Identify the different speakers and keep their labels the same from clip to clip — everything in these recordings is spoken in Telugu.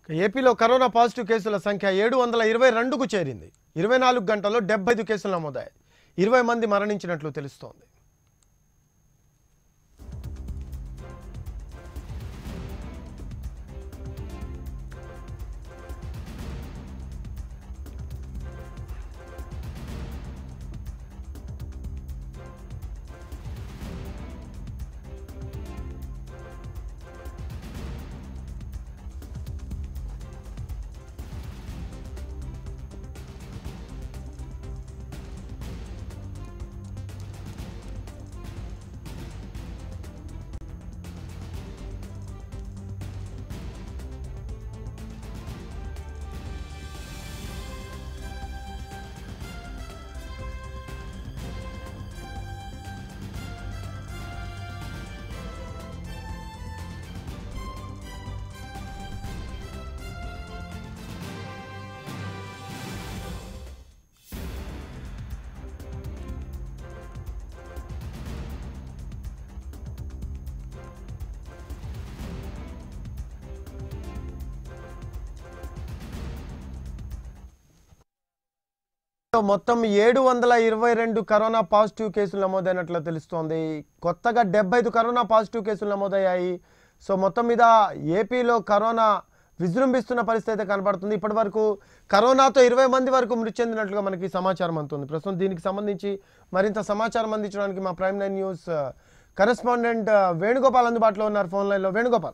Speaker 1: ఏపీలో కరోనా పాజిటివ్ కేసుల సంఖ్య ఏడు వందల ఇరవై రెండుకు చేరింది ఇరవై నాలుగు గంటల్లో డెబ్బై ఐదు కేసులు నమోదాయి ఇరవై మంది మరణించినట్లు తెలుస్తోంది మొత్తం ఏడు వందల ఇరవై రెండు కరోనా పాజిటివ్ కేసులు నమోదైనట్లు తెలుస్తోంది కొత్తగా డెబ్బై ఐదు కరోనా పాజిటివ్ కేసులు నమోదయ్యాయి సో మొత్తం మీద ఏపీలో కరోనా విజృంభిస్తున్న పరిస్థితి అయితే కనబడుతుంది ఇప్పటి వరకు కరోనాతో ఇరవై మంది వరకు మృతి చెందినట్లుగా మనకి సమాచారం అందుతుంది ప్రస్తుతం దీనికి సంబంధించి మరింత సమాచారం అందించడానికి మా Prime nine news correspondent Venugopal అందుబాటులో ఉన్నారు ఫోన్ లైన్లో వేణుగోపాల్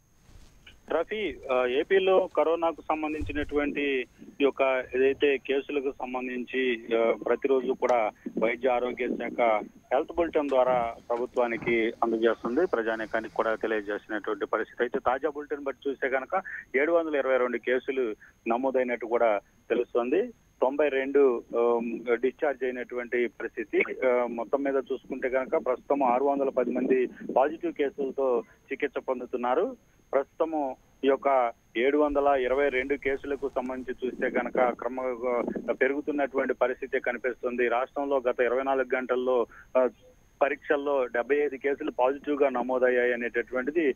Speaker 2: రఫీ ఆ, ఏపీలో కరోనాకు సంబంధించినటువంటి ఈ యొక్క ఏదైతే కేసులకు సంబంధించి ఆ, ప్రతిరోజు కూడా వైద్య ఆరోగ్య శాఖ హెల్త్ బులెటిన్ ద్వారా ప్రభుత్వానికి అందజేస్తుంది ప్రజానీకానికి కూడా తెలియజేసినటువంటి పరిస్థితి అయితే తాజా బులెటిన్ బట్టి చూస్తే కనుక ఏడు వందల ఇరవై రెండు కేసులు నమోదైనట్టు కూడా తెలుస్తుంది తొంభై రెండు డిశ్చార్జ్ అయినటువంటి పరిస్థితి ఆ, మొత్తం మీద చూసుకుంటే కనుక ప్రస్తుతం ఆరు వందల పది మంది పాజిటివ్ కేసులతో చికిత్స పొందుతున్నారు ప్రస్తుతము ఈ యొక్క ఏడు వందల ఇరవై రెండు కేసులకు సంబంధించి చూస్తే కనుక క్రమ పెరుగుతున్నటువంటి పరిస్థితి కనిపిస్తుంది రాష్ట్రంలో గత ఇరవై నాలుగు గంటల్లో ఆ, పరీక్షల్లో డెబ్బై ఐదు కేసులు పాజిటివ్ గా నమోదయ్యాయి అనేటటువంటిది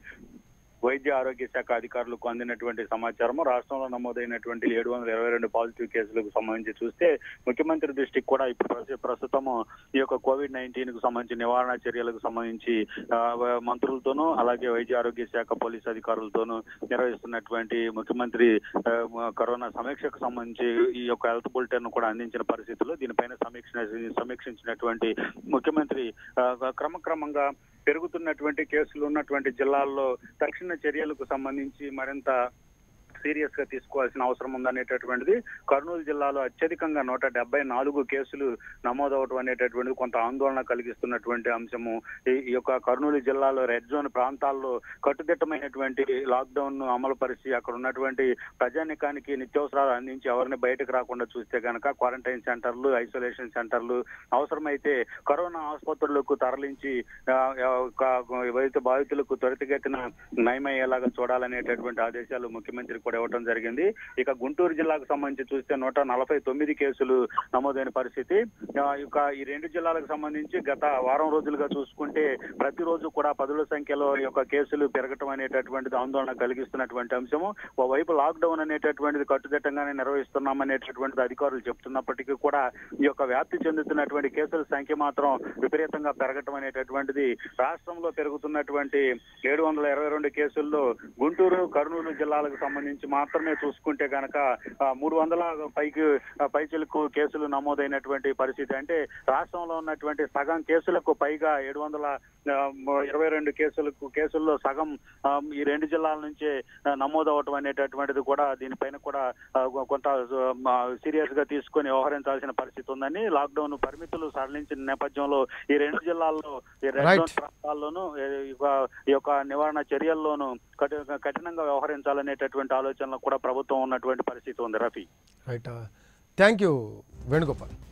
Speaker 2: వైద్య ఆరోగ్య శాఖ అధికారులకు అందినటువంటి సమాచారము రాష్ట్రంలో నమోదైనటువంటి ఏడు వందల ఇరవై రెండు పాజిటివ్ కేసులకు సంబంధించి చూస్తే ముఖ్యమంత్రి దృష్టికి కూడా ఇప్పుడు ప్రస్తు- ప్రస్తుతము ఈ యొక్క కోవిడ్ నైన్టీన్ కు సంబంధించి నివారణ చర్యలకు సంబంధించి ఆ, వ- మంత్రులతోనూ అలాగే వైద్య ఆరోగ్య శాఖ పోలీస్ అధికారులతోనూ నిర్వహిస్తున్నటువంటి ముఖ్యమంత్రి ఆ, మ- కరోనా సమీక్షకు సంబంధించి ఈ యొక్క హెల్త్ బులెటిన్ కూడా అందించిన పరిస్థితుల్లో దీనిపైన సమీక్ష సమీక్షించినటువంటి ముఖ్యమంత్రి ఆ, క్రమక్రమంగా పెరుగుతున్నటువంటి కేసులు ఉన్నటువంటి జిల్లాల్లో తక్షణ చర్యలకు సంబంధించి మరింత సీరియస్ గా తీసుకోవాల్సిన అవసరం ఉందనేటటువంటిది కర్నూలు జిల్లాలో అత్యధికంగా నూట డెబ్బై నాలుగు కేసులు నమోదవటం అనేటటువంటిది కొంత ఆందోళన కలిగిస్తున్నటువంటి అంశము ఈ ఈ యొక్క కర్నూలు జిల్లాలో రెడ్ జోన్ ప్రాంతాల్లో కట్టుదిట్టమైనటువంటి లాక్డౌన్ ను అమలు పరిచి అక్కడ ఉన్నటువంటి ప్రజానికానికి నిత్యావసరాలు అందించి ఎవరిని బయటకు రాకుండా చూస్తే కనుక క్వారంటైన్ సెంటర్లు ఐసోలేషన్ సెంటర్లు అవసరమైతే కరోనా ఆసుపత్రులకు తరలించి ఆ, ఆ, ఒక ఏవైతే బాధితులకు త్వరితగతిన నయమయ్యేలాగా చూడాలనేటటువంటి ఆదేశాలు ముఖ్యమంత్రి కూడా ఇవ్వడం జరిగింది ఇక గుంటూరు జిల్లాకు సంబంధించి చూస్తే నూట నలభై తొమ్మిది కేసులు నమోదైన పరిస్థితి ఆ, ఇక ఈ రెండు జిల్లాలకు సంబంధించి గత వారం రోజులుగా చూసుకుంటే ప్రతిరోజు కూడా పదుల సంఖ్యలో ఈ యొక్క కేసులు పెరగటం అనేటటువంటిది ఆందోళన కలిగిస్తున్నటువంటి అంశము ఓవైపు లాక్డౌన్ అనేటటువంటిది కట్టుదిట్టంగానే నిర్వహిస్తున్నాం అనేటటువంటిది అధికారులు చెప్తున్నప్పటికీ కూడా ఈ యొక్క వ్యాప్తి చెందుతున్నటువంటి కేసుల సంఖ్య మాత్రం విపరీతంగా పెరగటం అనేటటువంటిది రాష్ట్రంలో పెరుగుతున్నటువంటి ఏడు వందల ఇరవై రెండు కేసుల్లో గుంటూరు కర్నూలు జిల్లాలకు సంబంధించి మాత్రమే చూసుకుంటే కనుక మూడు వందల పైకి ఆ, పైచిలకు కేసులు నమోదైనటువంటి పరిస్థితి అంటే రాష్ట్రంలో ఉన్నటువంటి సగం కేసులకు పైగా ఏడు వందల ఇరవై రెండు కేసులకు కేసుల్లో సగం ఆ, ఈ రెండు జిల్లాల నుంచే ఆ, నమోదవటం అనేటటువంటిది కూడా దీనిపైన కూడా ఆ, కొంత సీరియస్ గా తీసుకొని వ్యవహరించాల్సిన పరిస్థితి ఉందని లాక్డౌన్ పరిమితులు సడలించిన నేపథ్యంలో ఈ రెండు జిల్లాల్లో ఈ రెడ్
Speaker 1: Right.
Speaker 2: జోన్ ప్రాంతాల్లోనూ ఈ యొక్క- ఈ యొక్క నివారణ చర్యల్లోనూ కఠి- కఠినంగా వ్యవహరించాలనేటటువంటి ఆలోచనలో కూడా ప్రభుత్వం ఉన్నటువంటి పరిస్థితి ఉంది Rafi
Speaker 1: right thank you Venugopal